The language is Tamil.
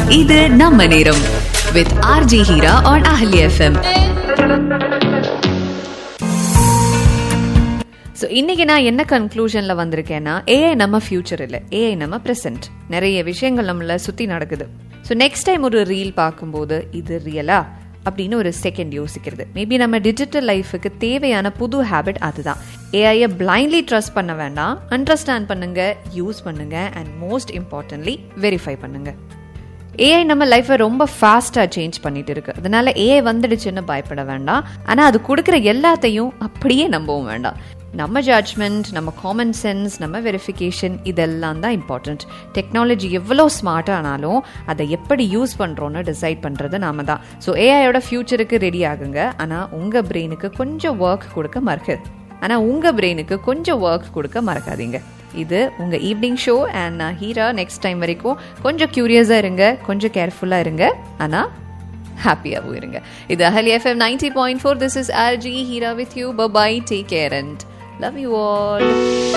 இது நம்ம நேரம் with RJ Heera on Ahalya FM so இன்னைக்கு நான் என்ன கன்க்ளூஷன்ல வந்திருக்கேன்னா ஏஐ நம்ம ஃபியூச்சர் இல்லை ஏஐ நம்ம ப்ரெசென்ட் நிறைய விஷயங்கள் நம்மள சுத்தி நடக்குது ஸோ நெக்ஸ்ட் டைம் ஒரு ரீல் பார்க்கும்போது இது ரியலா அப்படின்னு ஒரு செகண்ட் யோசிக்கிறது மேபி நம்ம டிஜிட்டல் லைஃபுக்கு தேவையான புது ஹேபிட் அதுதான் ஏஐயை பிளைண்ட்லி ட்ரஸ்ட் பண்ண வேண்டாம் அண்டர்ஸ்டாண்ட் பண்ணுங்க யூஸ் பண்ணுங்க அண்ட் மோஸ்ட் இம்பார்ட்டன்ட்லி வெரிஃபை பண்ணுங்க ஏஐ நம்ம லைஃப்பை ரொம்ப ஃபாஸ்ட்டாக சேஞ்ச் பண்ணிட்டு இருக்கு அதனால ஏஐ வந்துடுச்சுன்னு பயப்பட வேண்டாம் ஆனால் அது கொடுக்குற எல்லாத்தையும் அப்படியே நம்பவும் வேண்டாம் நம்ம ஜட்ஜ்மெண்ட் நம்ம காமன் சென்ஸ் நம்ம வெரிஃபிகேஷன் இதெல்லாம் தான் இம்பார்ட்டண்ட் டெக்னாலஜி எவ்வளோ ஸ்மார்ட் ஆனாலும் அதை எப்படி யூஸ் பண்ணுறோன்னு டிசைட் பண்ணுறது நாம தான் ஸோ ஏஐயோட ஃபியூச்சருக்கு ரெடி ஆகுங்க ஆனால் உங்கள் பிரெயினுக்கு கொஞ்சம் ஒர்க் கொடுக்க மறக்கு ஆனால் உங்கள் பிரெயினுக்கு கொஞ்சம் ஒர்க் கொடுக்க மறக்காதீங்க இது உங்கள் ஈவினிங் ஷோ அண்ட் நான் ஹீரா நெக்ஸ்ட் டைம் வரைக்கும் கொஞ்சம் க்யூரியஸாக இருங்க கொஞ்சம் கேர்ஃபுல்லாக இருங்க ஆனால் ஹாப்பியாகவும் இருங்க இது Ahali FM ninety point four this is RJ Heera with you bye take care and love you all